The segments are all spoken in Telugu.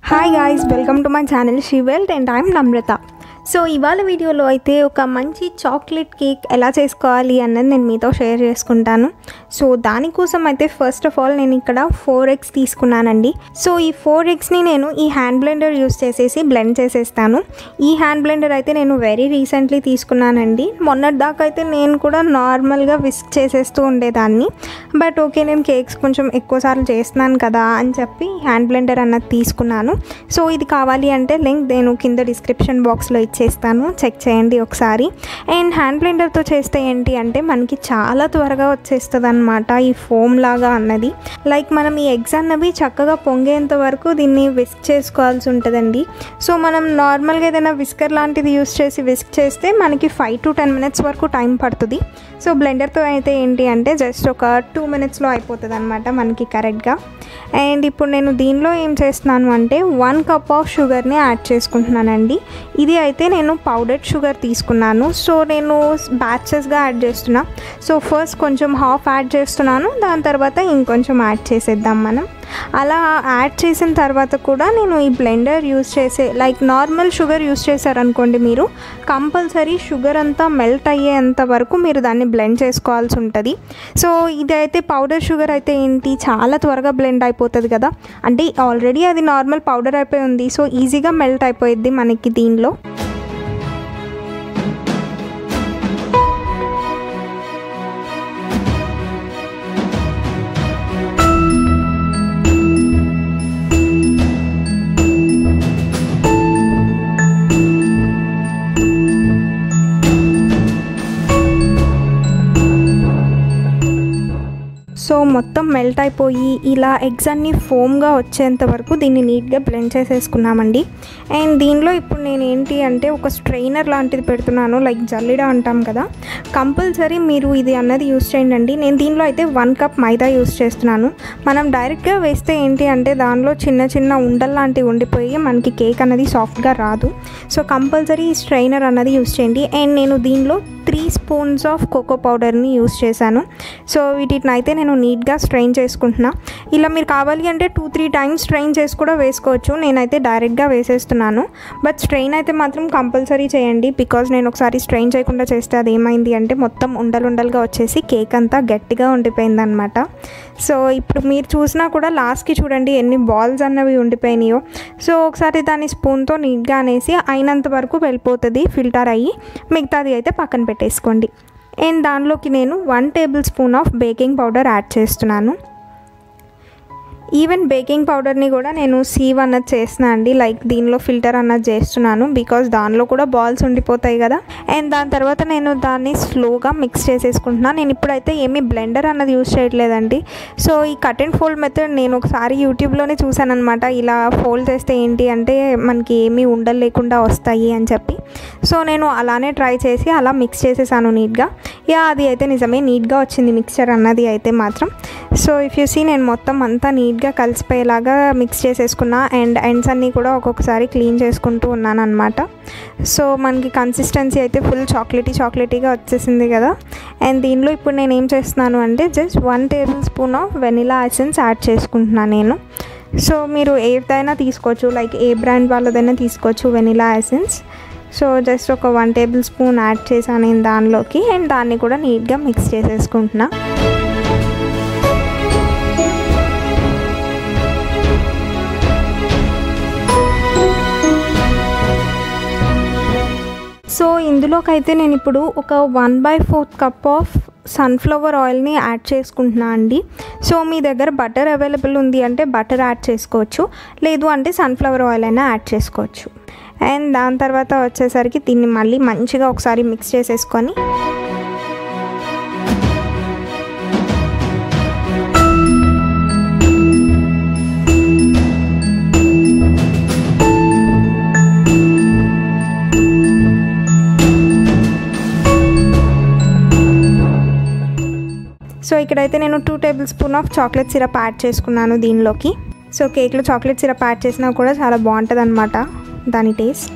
hi guys welcome to my channel she welt and I'm Namrata so ఇవాళ వీడియోలో అయితే ఒక మంచి చాక్లెట్ కేక్ ఎలా చేసుకోవాలి అన్నది నేను మీతో షేర్ చేసుకుంటాను సో దానికోసం అయితే ఫస్ట్ ఆఫ్ ఆల్ నేను ఇక్కడ ఫోర్ ఎగ్స్ తీసుకున్నానండి సో ఈ ఫోర్ ఎగ్స్ని నేను ఈ హ్యాండ్ బ్లెండర్ యూస్ చేసేసి బ్లెండ్ చేసేస్తాను ఈ హ్యాండ్ బ్లెండర్ అయితే నేను వెరీ రీసెంట్లీ తీసుకున్నానండి మొన్నటి దాకా అయితే నేను కూడా నార్మల్గా విస్క్ చేసేస్తూ ఉండేదాన్ని బట్ ఓకే నేను కేక్స్ కొంచెం ఎక్కువసార్లు చేస్తున్నాను కదా అని చెప్పి హ్యాండ్ బ్లెండర్ అన్నది తీసుకున్నాను సో ఇది కావాలి అంటే లింక్ నేను కింద డిస్క్రిప్షన్ బాక్స్లో ఇచ్చేస్తాను చెక్ చేయండి ఒకసారి అండ్ హ్యాండ్ బ్లెండర్తో చేస్తే ఏంటి అంటే మనకి చాలా త్వరగా వచ్చేస్తుంది అనమాట ఈ ఫోమ్ లాగా అన్నది లైక్ మనం ఈ ఎగ్స్ అన్నవి చక్కగా పొంగేంత వరకు దీన్ని విస్క్ చేసుకోవాల్సి ఉంటుందండి సో మనం నార్మల్గా ఏదైనా విస్కర్ లాంటిది యూస్ చేసి విస్క్ చేస్తే మనకి ఫైవ్ టు టెన్ మినిట్స్ వరకు టైం పడుతుంది సో బ్లెండర్తో అయితే ఏంటి అంటే జస్ట్ ఒక టూ మినిట్స్లో అయిపోతుంది అనమాట మనకి కరెక్ట్గా అండ్ ఇప్పుడు నేను దీనిలో ఏం చేస్తున్నాను అంటే వన్ కప్ ఆఫ్ షుగర్ని యాడ్ చేసుకుంటున్నానండి ఇది అయితే నేను పౌడర్డ్ షుగర్ తీసుకున్నాను సో నేను బ్యాచెస్గా యాడ్ చేస్తున్నా సో ఫస్ట్ కొంచెం హాఫ్ యాడ్ చేస్తున్నాను దాని తర్వాత ఇంకొంచెం యాడ్ చేసేద్దాం మనం అలా యాడ్ చేసిన తర్వాత కూడా నేను ఈ బ్లెండర్ యూస్ చేసే లైక్ నార్మల్ షుగర్ యూస్ చేశారనుకోండి మీరు కంపల్సరీ షుగర్ అంతా మెల్ట్ అయ్యేంత వరకు మీరు దాన్ని బ్లెండ్ చేసుకోవాల్సి ఉంటుంది సో ఇదైతే పౌడర్ షుగర్ అయితే ఏంటి చాలా త్వరగా బ్లెండ్ అయిపోతుంది కదా అంటే ఆల్రెడీ అది నార్మల్ పౌడర్ అయిపోయి ఉంది సో ఈజీగా మెల్ట్ అయిపోయిద్ది మనకి దీనిలో సో మొత్తం మెల్ట్ అయిపోయి ఇలా ఎగ్స్ అన్నీ ఫోమ్గా వచ్చేంత వరకు దీన్ని నీట్గా బ్లెండ్ చేసేసుకున్నామండి అండ్ దీనిలో ఇప్పుడు నేను ఏంటి అంటే ఒక స్ట్రైనర్ లాంటిది పెడుతున్నాను లైక్ జల్లిడ అంటాం కదా కంపల్సరీ మీరు ఇది అన్నది యూస్ చేయండి నేను దీనిలో అయితే వన్ కప్ మైదా యూస్ చేస్తున్నాను మనం డైరెక్ట్గా వేస్తే ఏంటి అంటే దానిలో చిన్న చిన్న ఉండలు లాంటివి ఉండిపోయి మనకి కేక్ అన్నది సాఫ్ట్గా రాదు సో కంపల్సరీ స్ట్రైనర్ అన్నది యూస్ చేయండి అండ్ నేను దీనిలో త్రీ స్పూన్స్ ఆఫ్ కోకో పౌడర్ని యూస్ చేశాను సో వీటిని అయితే నేను నీట్గా స్ట్రెయిన్ చేసుకుంటున్నా ఇలా మీరు కావాలి అంటే టూ త్రీ టైమ్స్ స్ట్రెయిన్ చేసి కూడా వేసుకోవచ్చు నేనైతే డైరెక్ట్గా వేసేస్తున్నాను బట్ స్ట్రెయిన్ అయితే మాత్రం కంపల్సరీ చేయండి బికాజ్ నేను ఒకసారి స్ట్రెయిన్ చేయకుండా చేస్తే అది ఏమైంది అంటే మొత్తం ఉండలుండలుగా వచ్చేసి కేక్ అంతా గట్టిగా ఉండిపోయింది అనమాట సో ఇప్పుడు మీరు చూసినా కూడా లాస్ట్కి చూడండి ఎన్ని బాల్స్ అన్నవి ఉండిపోయినాయో సో ఒకసారి దాన్ని స్పూన్తో నీట్గా అనేసి అయినంత వరకు వెళ్ళిపోతుంది ఫిల్టర్ అయ్యి మిగతాది అయితే పక్కన పెట్టేసుకోండి అండ్ దానిలోకి నేను one tablespoon of baking powder add చేస్తున్నాను ఈవెన్ బేకింగ్ పౌడర్ని కూడా నేను సీవ్ అన్నది చేస్తున్నా అండి లైక్ దీనిలో ఫిల్టర్ అన్నది చేస్తున్నాను బికాస్ దానిలో కూడా బాల్స్ ఉండిపోతాయి కదా అండ్ దాని తర్వాత నేను దాన్ని స్లోగా మిక్స్ చేసేసుకుంటున్నాను నేను ఇప్పుడైతే ఏమీ బ్లెండర్ అన్నది యూస్ చేయట్లేదండి సో ఈ కట్ అండ్ ఫోల్డ్ మెథడ్ నేను ఒకసారి యూట్యూబ్లోనే చూశాను అనమాట ఇలా ఫోల్డ్ చేస్తే ఏంటి అంటే మనకి ఏమీ ఉండలు లేకుండా వస్తాయి అని చెప్పి సో నేను అలానే ట్రై చేసి అలా మిక్స్ చేసేసాను నీట్గా యా అది అయితే నిజమే నీట్గా వచ్చింది మిక్చర్ అన్నది అయితే మాత్రం సో ఇఫ్ యూ సీ నేను మొత్తం అంతా నీట్గా కలిసిపోయేలాగా మిక్స్ చేసేసుకున్నా అండ్ ఎండ్స్ అన్నీ కూడా ఒక్కొక్కసారి క్లీన్ చేసుకుంటూ ఉన్నాను అనమాట సో మనకి కన్సిస్టెన్సీ అయితే ఫుల్ చాక్లెటీ చాక్లెటీగా వచ్చేసింది కదా అండ్ దీనిలో ఇప్పుడు నేను ఏం చేస్తున్నాను అంటే just one tablespoon of vanilla essence add చేసుకుంటున్నాను నేను సో మీరు ఏదైనా తీసుకోవచ్చు లైక్ ఏ బ్రాండ్ వాళ్ళదైనా తీసుకోవచ్చు వెనిలా ఎసెన్స్ సో జస్ట్ ఒక వన్ టేబుల్ స్పూన్ యాడ్ చేశాను నేను దానిలోకి అండ్ దాన్ని కూడా నీట్గా మిక్స్ చేసేసుకుంటున్నా సో ఇందులోకి అయితే నేను ఇప్పుడు ఒక one by fourth cup of sunflower ఆయిల్ని యాడ్ చేసుకుంటున్నా అండి సో మీ దగ్గర బటర్ అవైలబుల్ ఉంది అంటే బటర్ యాడ్ చేసుకోవచ్చు లేదు అంటే సన్ఫ్లవర్ ఆయిల్ అయినా యాడ్ చేసుకోవచ్చు అండ్ దాని తర్వాత వచ్చేసరికి దీన్ని మళ్ళీ మంచిగా ఒకసారి మిక్స్ చేసేసుకొని సో ఇక్కడైతే నేను two tablespoon of chocolate syrup add చేసుకున్నాను దీనిలోకి సో కేక్లో చాక్లెట్ సిరప్ యాడ్ చేసినా కూడా చాలా బాగుంటుంది అనమాట దాని టేస్ట్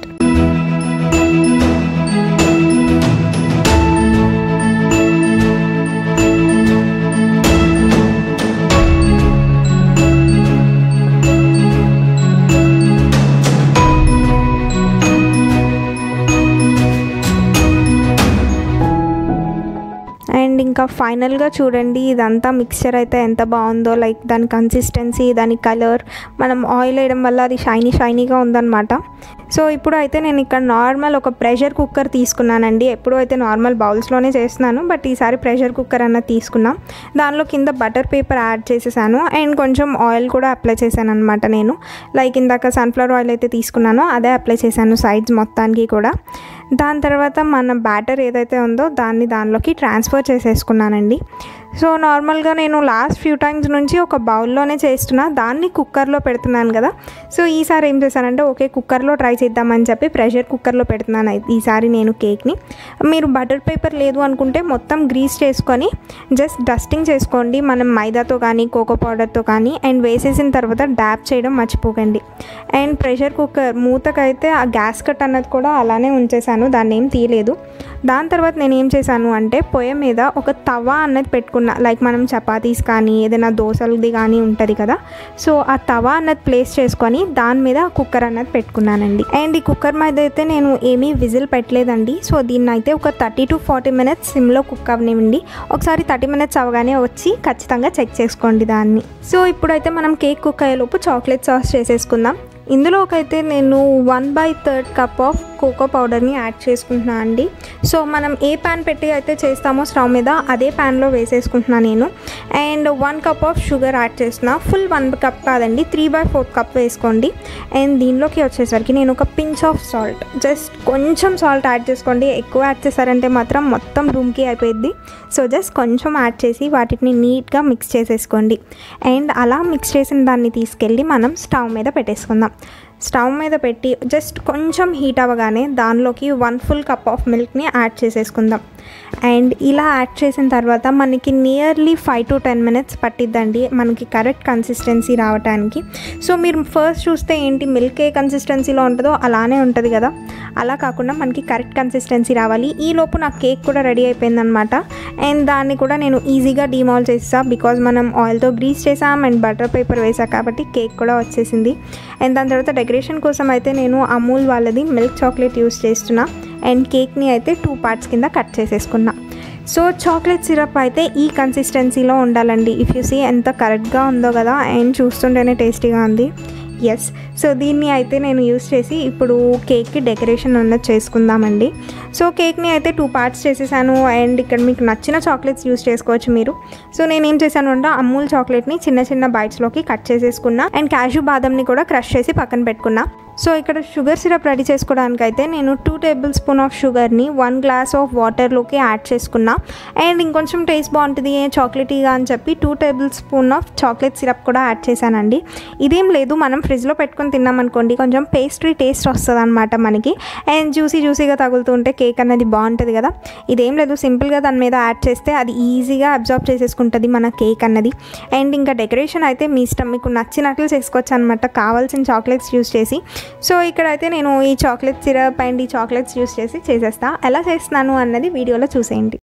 ఇంకా ఫైనల్గా చూడండి ఇదంతా మిక్స్చర్ అయితే ఎంత బాగుందో లైక్ దాని కన్సిస్టెన్సీ దాని కలర్ మనం ఆయిల్ వేయడం వల్ల అది షైనీ షైనీగా ఉందన్నమాట సో ఇప్పుడు అయితే నేను ఇక్కడ నార్మల్ ఒక ప్రెషర్ కుక్కర్ తీసుకున్నానండి ఎప్పుడు అయితే నార్మల్ బౌల్స్లోనే చేస్తున్నాను బట్ ఈసారి ప్రెషర్ కుక్కర్ అన్నది తీసుకున్నాం దానిలో కింద బటర్ పేపర్ యాడ్ చేసేసాను అండ్ కొంచెం ఆయిల్ కూడా అప్లై చేశాను అనమాట నేను లైక్ ఇందాక సన్ఫ్లవర్ ఆయిల్ అయితే తీసుకున్నానో అదే అప్లై చేశాను సైడ్స్ మొత్తానికి కూడా దాని తర్వాత మన బ్యాటర్ ఏదైతే ఉందో దాన్ని దానిలోకి ట్రాన్స్ఫర్ చేసేసుకున్నానండి సో నార్మల్గా నేను లాస్ట్ ఫ్యూ టైమ్స్ నుంచి ఒక బౌల్లోనే చేస్తున్నా దాన్ని కుక్కర్లో పెడుతున్నాను కదా సో ఈసారి ఏం చేశానంటే ఓకే కుక్కర్లో ట్రై చేద్దామని చెప్పి ప్రెషర్ కుక్కర్లో పెడుతున్నాను అయి- ఈసారి నేను కేక్ని మీరు బటర్ పేపర్ లేదు అనుకుంటే మొత్తం గ్రీస్ చేసుకొని జస్ట్ డస్టింగ్ చేసుకోండి మనం మైదాతో కానీ కోకో పౌడర్తో కానీ అండ్ వేసేసిన తర్వాత డ్యాప్ చేయడం మర్చిపోకండి అండ్ ప్రెషర్ కుక్కర్ మూతకైతే ఆ గ్యాస్ కట్ అన్నది కూడా అలానే ఉంచేసాను దాన్ని ఏం తీయలేదు దాని తర్వాత నేను ఏం చేశాను అంటే పొయ్యి మీద ఒక తవా అన్నది పెట్టుకున్నా లైక్ మనం చపాతీస్ కానీ ఏదైనా దోశలది కానీ ఉంటుంది కదా సో ఆ తవా అన్నది ప్లేస్ చేసుకొని దాని మీద కుక్కర్ అన్నది పెట్టుకున్నానండి అండ్ ఈ కుక్కర్ మీద అయితే నేను ఏమీ విజిల్ పెట్టలేదండి సో దీన్ని అయితే ఒక థర్టీ టు ఫార్టీ మినిట్స్ సిమ్లో కుక్ అవనివ్వండి ఒకసారి థర్టీ మినిట్స్ అవగానే వచ్చి ఖచ్చితంగా చెక్ చేసుకోండి దాన్ని సో ఇప్పుడైతే మనం కేక్ కుక్ అయ్యేలోపు చాక్లెట్ సాస్ చేసేసుకుందాం ఇందులోకైతే నేను one by third cup of cocoa పౌడర్ని యాడ్ చేసుకుంటున్నాను అండి సో మనం ఏ ప్యాన్ పెట్టి అయితే చేస్తామో స్టవ్ మీద అదే ప్యాన్లో వేసేసుకుంటున్నాను నేను and one cup of sugar add చేస్తున్నా ఫుల్ వన్ కప్ కాదండి త్రీ బై ఫోర్ కప్ వేసుకోండి అండ్ దీనిలోకి వచ్చేసరికి నేను ఒక పించ్ ఆఫ్ సాల్ట్ జస్ట్ కొంచెం సాల్ట్ యాడ్ చేసుకోండి ఎక్కువ యాడ్ చేశారంటే మాత్రం మొత్తం రూమ్కి అయిపోయింది సో జస్ట్ కొంచెం యాడ్ చేసి వాటిని నీట్గా మిక్స్ చేసేసుకోండి అండ్ అలా మిక్స్ చేసిన దాన్ని తీసుకెళ్ళి మనం స్టవ్ మీద పెట్టేసుకుందాం స్టవ్ మీద పెట్టి జస్ట్ కొంచెం హీట్ అవ్వగానే దానిలోకి వన్ ఫుల్ కప్ ఆఫ్ మిల్క్ని యాడ్ చేసేసుకుందాం అండ్ ఇలా యాడ్ చేసిన తర్వాత మనకి nearly five to ten minutes పట్టిద్దండి మనకి కరెక్ట్ కన్సిస్టెన్సీ రావడానికి సో మీరు ఫస్ట్ చూస్తే ఏంటి మిల్క్ ఏ కన్సిస్టెన్సీలో ఉంటుందో అలానే ఉంటుంది కదా అలా కాకుండా మనకి కరెక్ట్ కన్సిస్టెన్సీ రావాలి ఈ లోపు నా కేక్ కూడా రెడీ అయిపోయిందనమాట అండ్ దాన్ని కూడా నేను ఈజీగా డిమాల్ చేసా బికాజ్ మనం ఆయిల్తో గ్రీస్ చేసాం అండ్ బటర్ పేపర్ వేసా కాబట్టి కేక్ కూడా వచ్చేసింది అండ్ దాని తర్వాత డెకరేషన్ కోసం అయితే నేను అమూల్ వాళ్ళది మిల్క్ చాక్లెట్ యూస్ చేస్తున్నా అండ్ కేక్ని అయితే టూ పార్ట్స్ కింద కట్ చేసేసుకున్నా సో చాక్లెట్ సిరప్ అయితే ఈ కన్సిస్టెన్సీలో ఉండాలండి ఇఫ్ యూ సీ ఎంత కరెక్ట్గా ఉందో కదా అండ్ చూస్తుంటేనే టేస్టీగా ఉంది ఎస్ సో దీన్ని అయితే నేను యూస్ చేసి ఇప్పుడు కేక్కి డెకరేషన్ అన్నది చేసుకుందామండి సో కేక్ని అయితే టూ పార్ట్స్ చేసేసాను అండ్ ఇక్కడ మీకు నచ్చిన చాక్లెట్స్ యూస్ చేసుకోవచ్చు మీరు సో నేను ఏం చేశాను అంటే అమూల్ చాక్లెట్ని చిన్న చిన్న బైట్స్లోకి కట్ చేసేసుకున్నా అండ్ క్యాషు బాదంని కూడా క్రష్ చేసి పక్కన పెట్టుకున్నా సో ఇక్కడ షుగర్ సిరప్ రెడీ చేసుకోవడానికి అయితే నేను టూ టేబుల్ స్పూన్ ఆఫ్ షుగర్ని వన్ గ్లాస్ ఆఫ్ వాటర్లోకి యాడ్ చేసుకున్నా అండ్ ఇంకొంచెం టేస్ట్ బాగుంటుంది చాక్లెటీగా అని చెప్పి two tablespoon of chocolate syrup కూడా యాడ్ చేశానండి ఇదేం లేదు మనం ఫ్రిడ్జ్లో పెట్టుకొని తిన్నామనుకోండి కొంచెం పేస్ట్రీ టేస్ట్ వస్తుంది అనమాట మనకి అండ్ జ్యూసీ జ్యూసీగా తగులుతుంటే కేక్ అనేది బాగుంటుంది కదా ఇదేం లేదు సింపుల్గా దాని మీద యాడ్ చేస్తే అది ఈజీగా అబ్జార్బ్ చేసేసుకుంటుంది మన కేక్ అన్నది అండ్ ఇంకా డెకరేషన్ అయితే మీ ఇష్టం మీకు నచ్చినట్లు చేసుకోవచ్చు అనమాట కావాల్సిన చాక్లెట్స్ యూస్ చేసి సో ఇక్కడైతే నేను ఈ చాక్లెట్ సిరప్ అండ్ ఈ చాక్లెట్స్ యూస్ చేసి చేసేస్తా ఎలా చేస్తున్నాను అన్నది వీడియోలో చూసేయండి